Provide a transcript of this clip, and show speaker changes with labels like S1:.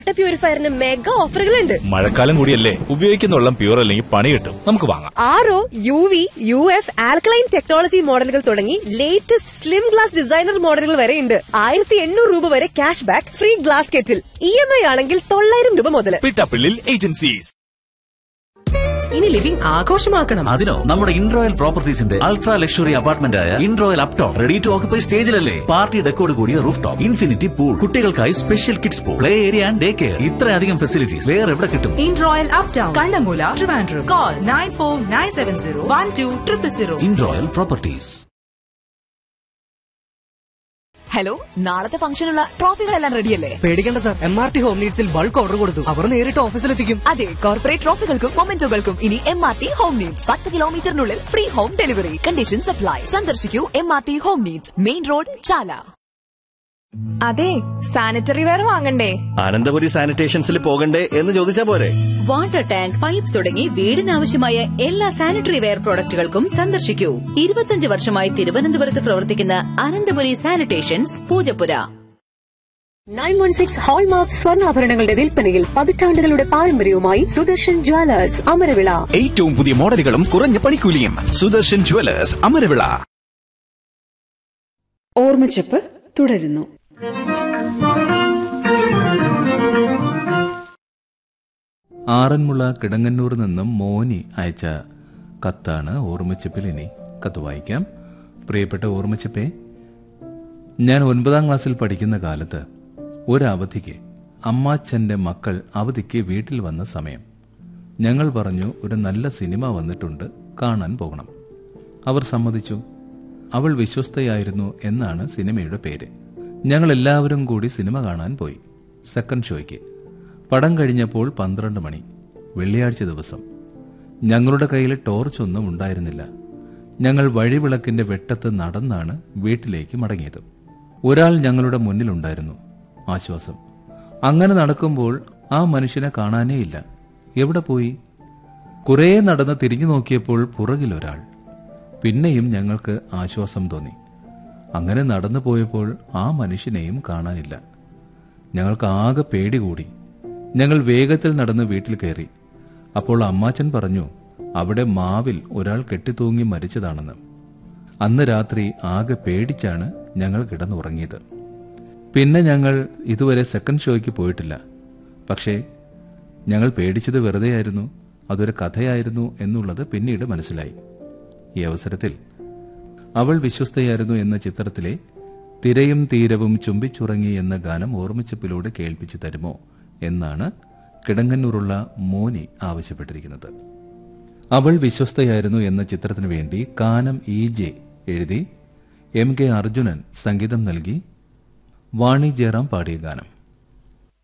S1: Water പ്യൂരിഫയറിന് mega ഓഫറുകളുണ്ട്
S2: മഴക്കാലം കൂടിയല്ലേ ഉപയോഗിക്കുന്ന വെള്ളം പ്യൂർ അല്ലെങ്കിൽ പണി കിട്ടും നമുക്ക് വാങ്ങാം
S1: R O U V U F alkaline technology മോഡലുകൾ തുടങ്ങി ലേറ്റസ്റ്റ് സ്ലിം ഗ്ലാസ് ഡിസൈനർ മോഡലുകൾ വരെ ഉണ്ട് ആയിരത്തി എണ്ണൂറ് രൂപ വരെ cash back free glass kettle E M I ആണെങ്കിൽ തൊള്ളായിരം രൂപ മുതൽ
S2: പിട്ടാപ്പിള്ളിൽ ഏജൻസീസ്
S1: ഇനി ലിവിംഗ് ആഘോഷമാക്കണം
S3: അതിനോ നമ്മുടെ ഇൻറോയൽ പ്രോപ്പർട്ടീസിന്റെ അൾട്രാ ലക്ഷറി അപ്പാർട്ട്മെന്റ് ആയ Inroyal uptown ready to occupy സ്റ്റേജിലല്ലേ പാർട്ടി ഡെക്കോട് കൂടിയ റൂഫ് ടോപ്പ് ഇൻഫിനിറ്റി പൂൾ കുട്ടികൾക്കായി special kids pool play area and day care ഇത്രയധികം ഫെസിലിറ്റീസ് വേറെ എവിടെ കിട്ടും
S4: in Royal Uptown, Kallamula, Trivandrum. Call 94970
S3: Inroyal properties
S5: hello നാളത്തെ ഫംഗ്ഷനുള്ള ട്രോഫികളെല്ലാം റെഡിയല്ലേ
S6: പേടിക്കേണ്ട sir M R T home നീഡ്സിൽ ബൾക്ക് ഓർഡർ കൊടുത്തു അവർ നേരിട്ട് ഓഫീസിലെത്തിക്കും
S5: അതെ കോർപ്പറേറ്റ് ട്രോഫികൾക്കും മൊമെന്റോകൾക്കും ഇനി M R T home needs പത്ത് കിലോമീറ്ററിനുള്ളിൽ free home delivery condition supply സന്ദർശിക്കൂ M R T home needs main road Chala
S7: അതെ സാനിറ്ററി വെയർ വാങ്ങണ്ടേ
S8: അനന്തപുരി സാനിറ്റേഷൻസിൽ പോകണ്ടേ എന്ന് ചോദിച്ചാ പോരെ
S9: വാട്ടർ ടാങ്ക് പൈപ്പ് തുടങ്ങി വീടിനാവശ്യമായ എല്ലാ സാനിറ്ററി വെയർ പ്രോഡക്റ്റുകൾക്കും സന്ദർശിക്കൂ ഇരുപത്തിയഞ്ച് വർഷമായി തിരുവനന്തപുരത്ത് പ്രവർത്തിക്കുന്ന Ananthapuri sanitations Poojappura
S10: nine one six hallmark സ്വർണ്ണാഭരണങ്ങളുടെ വിൽപ്പനയിൽ പതിറ്റാണ്ടുകളുടെ പാരമ്പര്യവുമായി സുദർശൻ ജ്വല്ലേഴ്സ് അമരവിള
S2: ഏറ്റവും പുതിയ മോഡലുകളും കുറഞ്ഞ പണിക്കൂലിയും സുദർശൻ ജുവലേഴ്സ് അമരവിള
S11: ഓർമ്മച്ചപ്പ് തുടരുന്നു
S12: ആറന്മുള കിടങ്ങന്നൂർ നിന്നും മോനി അയച്ച കത്താണ് ഓർമ്മച്ചപ്പിൽ ഇനി കത്ത് വായിക്കാം പ്രിയപ്പെട്ട ഓർമ്മച്ചപ്പേ ഞാൻ ഒൻപതാം ക്ലാസ്സിൽ പഠിക്കുന്ന കാലത്ത് ഒരവധിക്ക് അമ്മാച്ചന്റെ മക്കൾ അവധിക്ക് വീട്ടിൽ വന്ന സമയം ഞങ്ങൾ പറഞ്ഞു ഒരു നല്ല സിനിമ വന്നിട്ടുണ്ട് കാണാൻ പോകണം അവർ സമ്മതിച്ചു അവൾ വിശ്വസ്തയായിരുന്നു എന്നാണ് സിനിമയുടെ പേര് ഞങ്ങൾ എല്ലാവരും കൂടി സിനിമ കാണാൻ പോയി സെക്കൻഡ് ഷോയ്ക്ക് പടം കഴിഞ്ഞപ്പോൾ പന്ത്രണ്ട് മണി വെള്ളിയാഴ്ച ദിവസം ഞങ്ങളുടെ കയ്യിൽ ടോർച്ചൊന്നും ഉണ്ടായിരുന്നില്ല ഞങ്ങൾ വഴിവിളക്കിന്റെ വെട്ടത്ത് നടന്നാണ് വീട്ടിലേക്ക് മടങ്ങിയത് ഒരാൾ ഞങ്ങളുടെ മുന്നിലുണ്ടായിരുന്നു ആശ്വാസം അങ്ങനെ നടക്കുമ്പോൾ ആ മനുഷ്യനെ കാണാനേയില്ല എവിടെ പോയി കുറേ നടന്ന് തിരിഞ്ഞു നോക്കിയപ്പോൾ പുറകിലൊരാൾ പിന്നെയും ഞങ്ങൾക്ക് ആശ്വാസം തോന്നി അങ്ങനെ നടന്നു പോയപ്പോൾ ആ മനുഷ്യനെയും കാണാനില്ല ഞങ്ങൾക്ക് ആകെ പേടി കൂടി ഞങ്ങൾ വേഗത്തിൽ നടന്ന് വീട്ടിൽ കയറി അപ്പോൾ അമ്മാച്ചൻ പറഞ്ഞു അവിടെ മാവിൽ ഒരാൾ കെട്ടിത്തൂങ്ങി മരിച്ചതാണെന്ന് അന്ന് രാത്രി ആകെ പേടിച്ചാണ് ഞങ്ങൾ കിടന്നുറങ്ങിയത് പിന്നെ ഞങ്ങൾ ഇതുവരെ സെക്കൻഡ് ഷോയ്ക്ക് പോയിട്ടില്ല പക്ഷേ ഞങ്ങൾ പേടിച്ചത് വെറുതെയായിരുന്നു അതൊരു കഥയായിരുന്നു എന്നുള്ളത് പിന്നീട് മനസ്സിലായി ഈ അവസരത്തിൽ അവൾ വിശ്വസ്തയായിരുന്നു എന്ന ചിത്രത്തിലെ തിരയും തീരവും ചുംബിച്ചുറങ്ങി എന്ന ഗാനം ഓർമ്മിച്ചപ്പിലൂടെ കേൾപ്പിച്ചു തരുമോ എന്നാണ് കിടങ്ങന്നൂറുള്ള മോനി ആവശ്യപ്പെട്ടിരിക്കുന്നത് അവൾ വിശ്വസ്തയായിരുന്നു എന്ന ചിത്രത്തിനു വേണ്ടി കാനം ഇ ജെ എഴുതി എം കെ അർജുനൻ സംഗീതം നൽകി വാണി ജയറാം പാടിയ ഗാനം